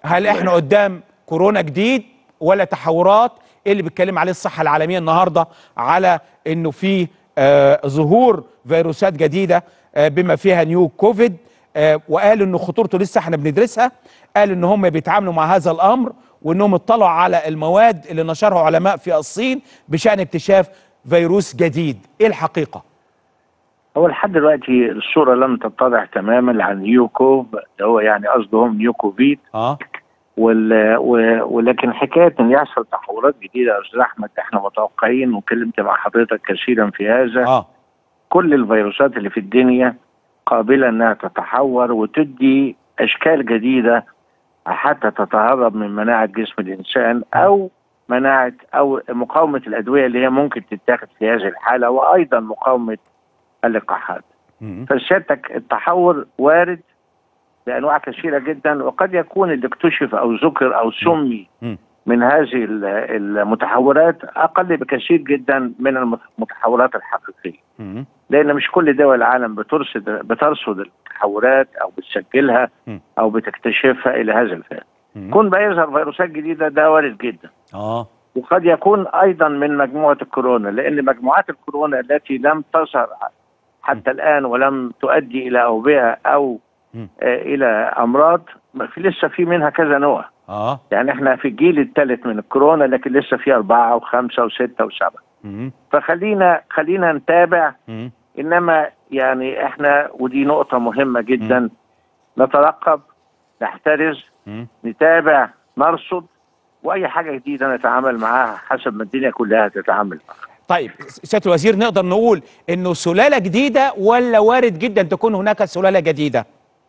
هل احنا قدام كورونا جديد ولا تحورات ايه اللي بيتكلم عليه الصحه العالميه النهارده على انه في آه ظهور فيروسات جديده آه بما فيها نيو كوفيد آه وقال انه خطورته لسه احنا بندرسها قال ان هم بيتعاملوا مع هذا الامر وانهم اطلعوا على المواد اللي نشرها علماء في الصين بشان اكتشاف فيروس جديد ايه الحقيقه هو لحد دلوقتي الصوره لم تتضح تماما عن نيو كوف اللي هو يعني قصدهم نيو كوفيد اه وال... و... ولكن حكايه ان يحصل تحولات جديده يا استاذ احمد احنا متوقعين وكلمت مع حضرتك كثيرا في هذا اه كل الفيروسات اللي في الدنيا قابله انها تتحور وتدي اشكال جديده حتى تتهرب من مناعه جسم الانسان او مناعه او مقاومه الادويه اللي هي ممكن تتاخد في هذه الحاله وايضا مقاومه اللقاحات. مم. فسيادتك التحور وارد بانواع كثيره جدا وقد يكون اللي اكتشف او ذكر او سمي مم. من هذه ال- المتحورات اقل بكثير جدا من المتحورات الحقيقيه مم. لان مش كل دول العالم بترصد بترصد المتحورات او بتسجلها مم. او بتكتشفها الى هذا الفهم مم. كون بقى يظهر فيروسات جديده ده وارد جدا اه وقد يكون ايضا من مجموعه الكورونا لان مجموعات الكورونا التي لم تظهر حتى الان ولم تؤدي الى اوبئه او مم. آه الى امراض ما في لسه في منها كذا نوع اه يعني احنا في الجيل الثالث من الكورونا لكن لسه في اربعه وخمسه وسته وسبعه مم. فخلينا خلينا نتابع مم. انما يعني احنا ودي نقطه مهمه جدا نترقب نحترز مم. نتابع نرصد واي حاجه جديده نتعامل معاها حسب ما الدنيا كلها تتعامل معاها طيب سياده الوزير نقدر نقول انه سلاله جديده ولا وارد جدا تكون هناك سلاله جديده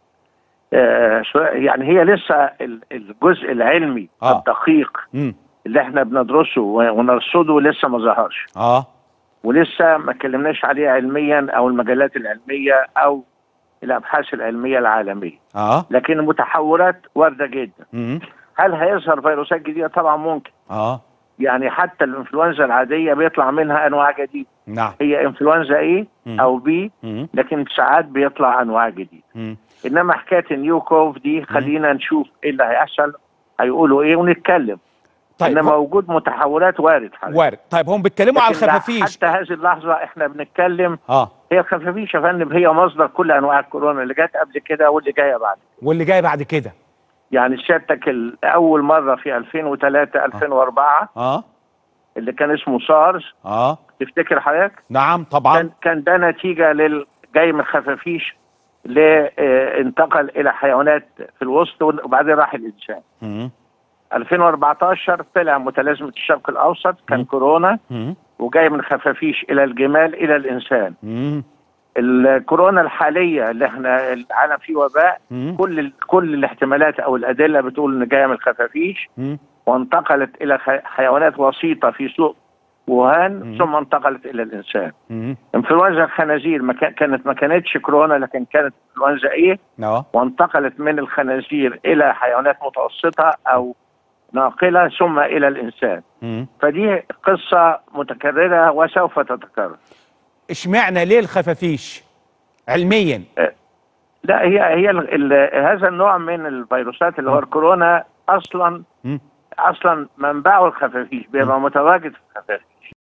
آه شو- يعني هي لسه ال- الجزء العلمي آه. الدقيق مم. اللي احنا بندرسه و- ونرصده لسه ما ظهرش اه ولسه ما اتكلمناش عليه علميا او المجلات العلميه او الابحاث العلميه العالميه اه لكن المتحورات وارده جدا مم. هل هيظهر فيروسات جديده طبعا ممكن اه يعني حتى الانفلونزا العاديه بيطلع منها انواع جديده نعم هي انفلونزا ايه مم. او بي مم. لكن ساعات بيطلع انواع جديده مم. انما حكايه النيو كوف دي خلينا نشوف ايه اللي هيحصل هيقولوا ايه ونتكلم طيب انما هو- وجود متحورات وارد حضرتك. وارد طيب هم بيتكلموا على لكن لا- الخفافيش حتى هذه اللحظه احنا بنتكلم اه هي الخفافيش يا فندم هي مصدر كل انواع الكورونا اللي جت قبل كده واللي جايه بعد واللي جاي بعد كده يعني سيادتك ال- اول مره في 2003 2004 اه اللي كان اسمه سارس اه تفتكر حضرتك نعم طبعا كان كان ده نتيجه لل جاي من الخفافيش ل آه، انتقل الى حيوانات في الوسط وبعدين راح الانسان مم. 2014 طلع متلازمه الشرق الاوسط كان مم. كورونا مم. وجاي من خفافيش الى الجمال الى الانسان مم. الكورونا الحاليه اللي احنا العالم فيه وباء مم. كل ال- كل الاحتمالات او الادله بتقول ان جايه من الخفافيش مم. وانتقلت الى خ- حيوانات وسيطه في سوق ووهان مم. ثم انتقلت الى الانسان مم. انفلونزا الخنازير ما كان- كانت ما كانتش كورونا لكن كانت انفلونزا ايه اه وانتقلت من الخنازير الى حيوانات متوسطه او ناقله ثم الى الانسان مم. فدي قصه متكرره وسوف تتكرر اشمعنى ليه الخفافيش علميا لا هي هي ال ال هذا النوع من الفيروسات اللي هو الكورونا اصلا مم. اصلا منبعه الخفافيش بيبقى متواجد في الخفافيش